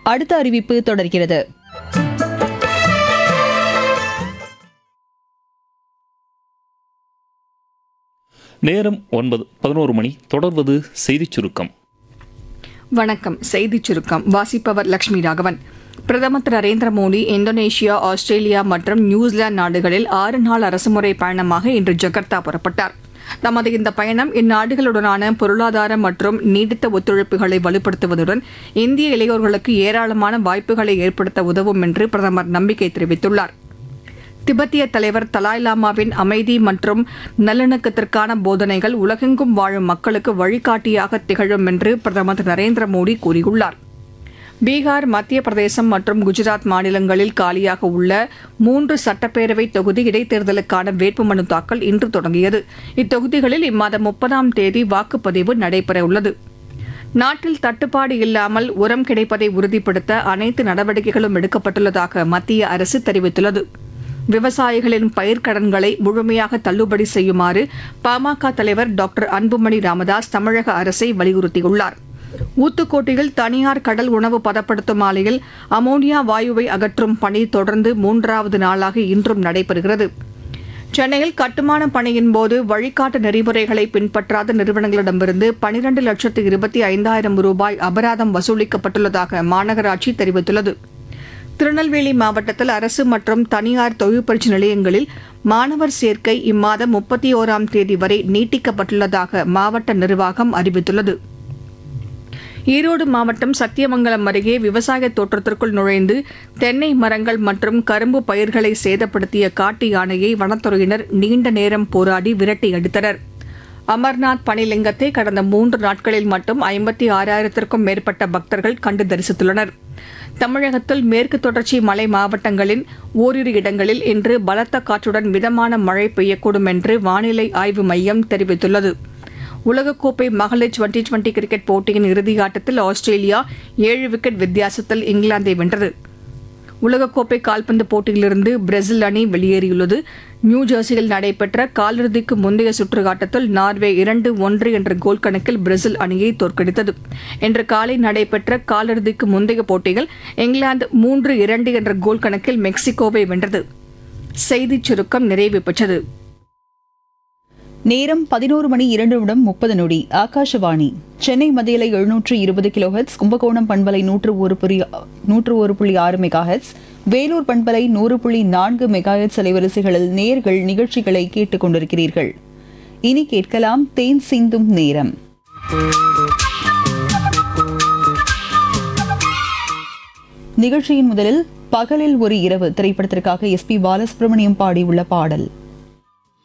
அடுத்த அறிவிப்பு தொடர்கிறது நேரம் ஒன்பது பதினோரு மணி தொடர்வது செய்திச் சுருக்கம் வணக்கம் செய்திச் சுருக்கம் வாசிப்பவர் லட்சுமி ராகவன் பிரதமர் திரு நரேந்திர மோடி இந்தோனேஷியா ஆஸ்திரேலியா மற்றும் நியூசிலாந்து நாடுகளில் ஆறு நாள் அரசுமுறை பயணமாக இன்று ஜகார்த்தா புறப்பட்டார் தமது இந்த பயணம் இந்நாடுகளுடனான பொருளாதார மற்றும் நீடித்த ஒத்துழைப்புகளை வலுப்படுத்துவதுடன் இந்திய இளையோர்களுக்கு ஏராளமான வாய்ப்புகளை ஏற்படுத்த உதவும் என்று பிரதமர் நம்பிக்கை தெரிவித்துள்ளார் திபெத்திய தலைவர் தலாய் லாமாவின் அமைதி மற்றும் நல்லிணக்கத்திற்கான போதனைகள் உலகெங்கும் வாழும் மக்களுக்கு வழிகாட்டியாக திகழும் என்று பிரதமர் திரு நரேந்திர மோடி கூறியுள்ளார் பீகார் மத்திய பிரதேசம் மற்றும் குஜராத் மாநிலங்களில் காலியாக உள்ள மூன்று சட்டப்பேரவை தொகுதி இடைத்தேர்தலுக்கான வேட்புமனு தாக்கல் இன்று தொடங்கியது இத்தொகுதிகளில் இம்மாதம் முப்பதாம் தேதி வாக்குப்பதிவு நடைபெறவுள்ளது நாட்டில் தட்டுப்பாடு இல்லாமல் உரம் கிடைப்பதை உறுதிப்படுத்த அனைத்து நடவடிக்கைகளும் எடுக்கப்பட்டுள்ளதாக மத்திய அரசு தெரிவித்துள்ளது விவசாயிகளின் பயிர்க்கடன்களை முழுமையாக தள்ளுபடி செய்யுமாறு பாமக தலைவர் டாக்டர் அன்புமணி ராமதாஸ் தமிழக அரசை வலியுறுத்தியுள்ளார் ஊத்துக்கோட்டையில் தனியார் கடல் உணவு பதப்படுத்தும் ஆலையில் அமோனியா வாயுவை அகற்றும் பணி தொடர்ந்து மூன்றாவது நாளாக இன்றும் நடைபெறுகிறது சென்னையில் கட்டுமான பணியின் போது வழிகாட்டு நெறிமுறைகளை பின்பற்றாத நிறுவனங்களிடமிருந்து பனிரண்டு லட்சத்து இருபத்தி ஐந்தாயிரம் ரூபாய் அபராதம் வசூலிக்கப்பட்டுள்ளதாக மாநகராட்சி தெரிவித்துள்ளது திருநெல்வேலி மாவட்டத்தில் அரசு மற்றும் தனியார் தொழிற்பயிற்சி நிலையங்களில் மாணவர் சேர்க்கை இம்மாதம் முப்பத்தி ஓராம் தேதி வரை நீட்டிக்கப்பட்டுள்ளதாக மாவட்ட நிர்வாகம் அறிவித்துள்ளது ஈரோடு மாவட்டம் சத்தியமங்கலம் அருகே விவசாய தோட்டத்திற்குள் நுழைந்து தென்னை மரங்கள் மற்றும் கரும்பு பயிர்களை சேதப்படுத்திய காட்டு யானையை வனத்துறையினர் நீண்ட நேரம் போராடி விரட்டி அடித்தனர் அமர்நாத் பனிலிங்கத்தை கடந்த மூன்று நாட்களில் மட்டும் ஐம்பத்தி ஆறாயிரத்திற்கும் மேற்பட்ட பக்தர்கள் கண்டு தரிசித்துள்ளனர் தமிழகத்தில் மேற்கு தொடர்ச்சி மலை மாவட்டங்களின் ஓரிரு இடங்களில் இன்று பலத்த காற்றுடன் மிதமான மழை பெய்யக்கூடும் என்று வானிலை ஆய்வு மையம் தெரிவித்துள்ளது உலகக்கோப்பை மகளிர் டுவெண்டி டுவெண்டி கிரிக்கெட் போட்டியின் இறுதியாட்டத்தில் ஆஸ்திரேலியா ஏழு விக்கெட் வித்தியாசத்தில் இங்கிலாந்தை வென்றது உலகக்கோப்பை கால்பந்து போட்டியிலிருந்து பிரேசில் அணி வெளியேறியுள்ளது நியூ ஜெர்சியில் நடைபெற்ற காலிறுதிக்கு முந்தைய சுற்று ஆட்டத்தில் நார்வே இரண்டு ஒன்று என்ற கோல் கணக்கில் பிரேசில் அணியை தோற்கடித்தது இன்று காலை நடைபெற்ற காலிறுதிக்கு முந்தைய போட்டியில் இங்கிலாந்து மூன்று இரண்டு என்ற கோல் கணக்கில் மெக்சிகோவை வென்றது செய்திச் சுருக்கம் நிறைவு பெற்றது நேரம் பதினோரு மணி இரண்டு நிமிடம் முப்பது நொடி ஆகாஷவாணி சென்னை மதியலை எழுநூற்று இருபது கிலோஹெட்ஸ் கும்பகோணம் பண்பலை நூற்று ஒரு புள்ளி நூற்று ஒரு புள்ளி ஆறு மெகாஹெட்ஸ் வேலூர் பண்பலை நூறு புள்ளி நான்கு மெகாஹெட்ஸ் அலைவரிசைகளில் நேர்கள் நிகழ்ச்சிகளை கேட்டுக் கொண்டிருக்கிறீர்கள் இனி கேட்கலாம் தேன் சிந்தும் நேரம் நிகழ்ச்சியின் முதலில் பகலில் ஒரு இரவு திரைப்படத்திற்காக எஸ் பி பாலசுப்ரமணியம் பாடியுள்ள பாடல்